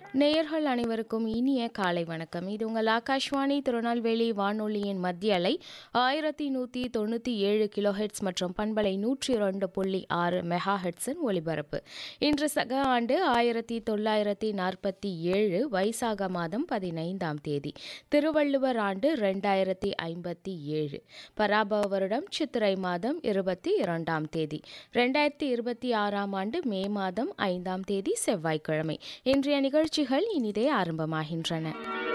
நேயர்கள் அனைவருக்கும் இனிய காலை வணக்கம் இது உங்கள் ஆகாஷ்வாணி திருநெல்வேலி வானொலியின் மத்திய அலை ஆயிரத்தி நூற்றி தொண்ணூற்றி ஏழு கிலோ ஹெட்ஸ் மற்றும் பண்பலை நூற்றி இரண்டு புள்ளி ஆறு மெகா ஹெட்ஸின் ஒலிபரப்பு இன்று சக ஆண்டு ஆயிரத்தி தொள்ளாயிரத்தி நாற்பத்தி ஏழு வைசாக மாதம் பதினைந்தாம் தேதி திருவள்ளுவர் ஆண்டு ரெண்டாயிரத்தி ஐம்பத்தி ஏழு பராபவ வருடம் சித்திரை மாதம் இருபத்தி இரண்டாம் தேதி ரெண்டாயிரத்தி இருபத்தி ஆறாம் ஆண்டு மே மாதம் ஐந்தாம் தேதி செவ்வாய்க்கிழமை இன்றைய நிகழ்ச்சிகள் இனிதே ஆரம்பமாகின்றன